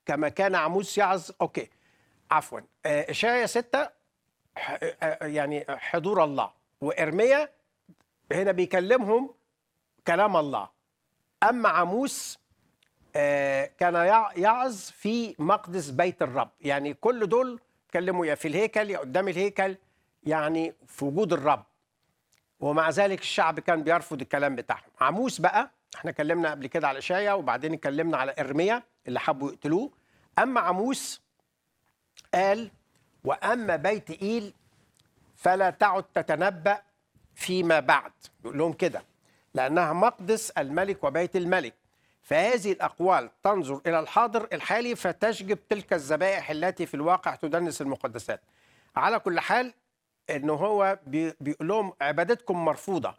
كما كان عموس يعظ اوكي عفوا آه، اشعيا 6 ح- آه، يعني حضور الله وارميا هنا بيكلمهم كلام الله اما عموس آه، كان يع- يعظ في مقدس بيت الرب يعني كل دول اتكلموا يا في الهيكل يا قدام الهيكل يعني في وجود الرب ومع ذلك الشعب كان بيرفض الكلام بتاعهم عموس بقى احنا اتكلمنا قبل كده على اشعيا وبعدين اتكلمنا على ارميا اللي حبوا يقتلوه اما عموس قال واما بيت ايل فلا تعد تتنبأ فيما بعد يقول لهم كده لأنها مقدس الملك وبيت الملك فهذه الأقوال تنظر إلى الحاضر الحالي فتشجب تلك الذبائح التي في الواقع تدنس المقدسات على كل حال إنه هو بي- بيقول لهم عبادتكم مرفوضة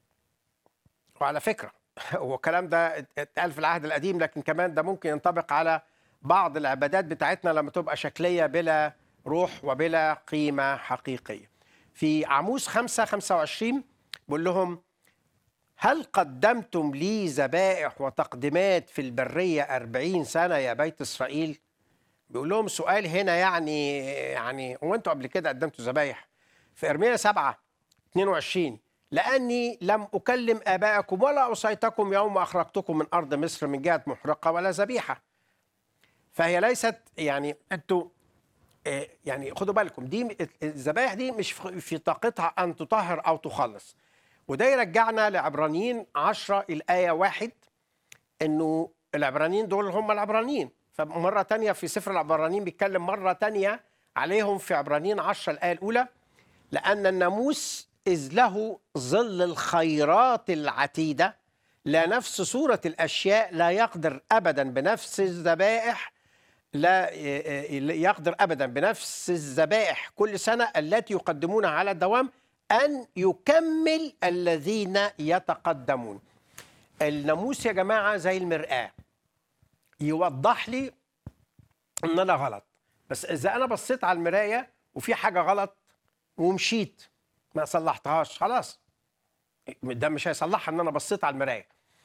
وعلى فكرة هو الكلام ده ات- اتقال في العهد القديم لكن كمان ده ممكن ينطبق على بعض العبادات بتاعتنا لما تبقى شكلية بلا روح وبلا قيمة حقيقية في عموس 5 25 بيقول لهم هل قدمتم لي ذبائح وتقديمات في البرية أربعين سنة يا بيت إسرائيل بيقول لهم سؤال هنا يعني يعني هو أنتوا قبل كده قدمتوا ذبايح في إرميا 7 22 لأني لم أكلم آبائكم ولا أوصيتكم يوم أخرجتكم من أرض مصر من جهة محرقة ولا ذبيحة فهي ليست يعني أنتوا آه، يعني خدوا بالكم دي الذبائح دي مش في في طاقتها ان تطهر او تخلص وده يرجعنا لعبرانيين 10 الايه واحد انه العبرانيين دول هم العبرانيين فمره تانية في سفر العبرانيين بيتكلم مره تانية عليهم في عبرانيين 10 الايه الاولى لان الناموس اذ له ظل الخيرات العتيده لا نفس صوره الاشياء لا يقدر ابدا بنفس الذبائح لا يقدر ابدا بنفس الذبائح كل سنه التي يقدمونها على الدوام ان يكمل الذين يتقدمون. الناموس يا جماعه زي المرآه يوضح لي ان انا غلط بس اذا انا بصيت على المرايه وفي حاجه غلط ومشيت ما صلحتهاش خلاص ده مش هيصلحها ان انا بصيت على المرايه.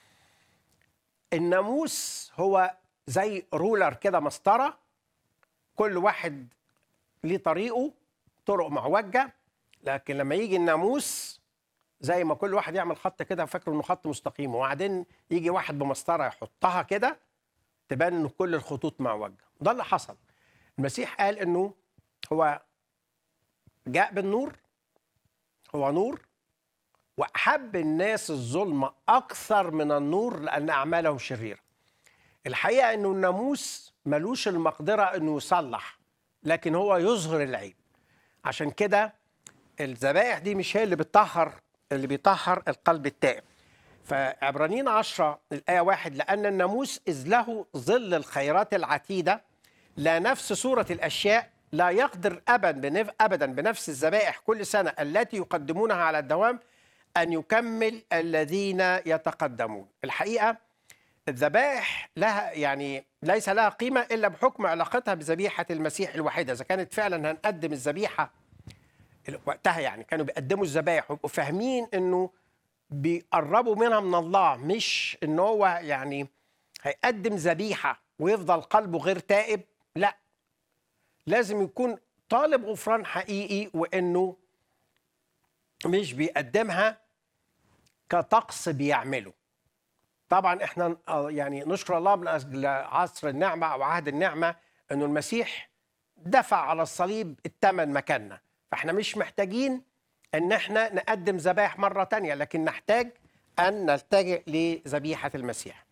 الناموس هو زي رولر كده مسطره كل واحد ليه طريقه طرق معوجه لكن لما يجي الناموس زي ما كل واحد يعمل خط كده فاكر انه خط مستقيم وبعدين يجي واحد بمسطره يحطها كده تبان ان كل الخطوط معوجه ده اللي حصل المسيح قال انه هو جاء بالنور هو نور واحب الناس الظلم اكثر من النور لان اعمالهم شريره الحقيقه انه الناموس ملوش المقدره انه يصلح لكن هو يظهر العيب عشان كده الذبائح دي مش هي اللي بتطهر اللي بيطهر القلب التائب فعبرانيين 10 الآية واحد لأن الناموس إذ له ظل الخيرات العتيدة لا نفس صورة الأشياء لا يقدر أبدا بنف أبدا بنفس الذبائح كل سنة التي يقدمونها على الدوام أن يكمل الذين يتقدمون الحقيقة الذبائح لها يعني ليس لها قيمة إلا بحكم علاقتها بذبيحة المسيح الوحيدة إذا كانت فعلا هنقدم الذبيحة وقتها يعني كانوا بيقدموا الذبائح ويبقوا فاهمين إنه بيقربوا منها من الله مش إن هو يعني هيقدم ذبيحة ويفضل قلبه غير تائب لا لازم يكون طالب غفران حقيقي وإنه مش بيقدمها كطقس بيعمله طبعا احنا آه، يعني نشكر الله من اجل عصر النعمه او عهد النعمه انه المسيح دفع على الصليب الثمن مكاننا فاحنا مش محتاجين ان احنا نقدم ذبائح مره تانية لكن نحتاج ان نلتجئ لذبيحه المسيح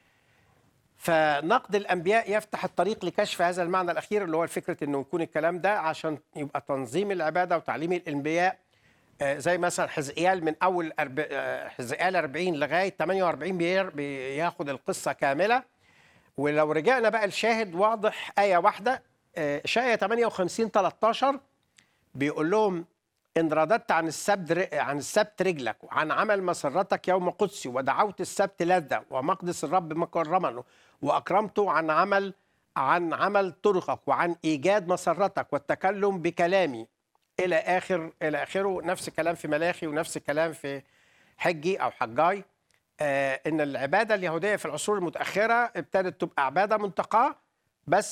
فنقد الانبياء يفتح الطريق لكشف هذا المعنى الاخير اللي هو فكره انه يكون الكلام ده عشان يبقى تنظيم العباده وتعليم الانبياء آه، زي مثلا حزقيال من اول أرب... آه، حزقيال 40 لغايه 48 بير- بياخد القصه كامله ولو رجعنا بقى الشاهد واضح ايه واحده آه، اشعيا 58 13 بيقول لهم ان رددت عن السبت ر- عن السبت رجلك وعن عمل مسرتك يوم قدسي ودعوت السبت لذة ومقدس الرب مكرما واكرمته عن عمل عن عمل طرقك وعن ايجاد مسرتك والتكلم بكلامي الى اخر الى اخره نفس الكلام في ملاخي ونفس الكلام في حجي او حجاي آه ان العباده اليهوديه في العصور المتاخره ابتدت تبقى عباده منتقاه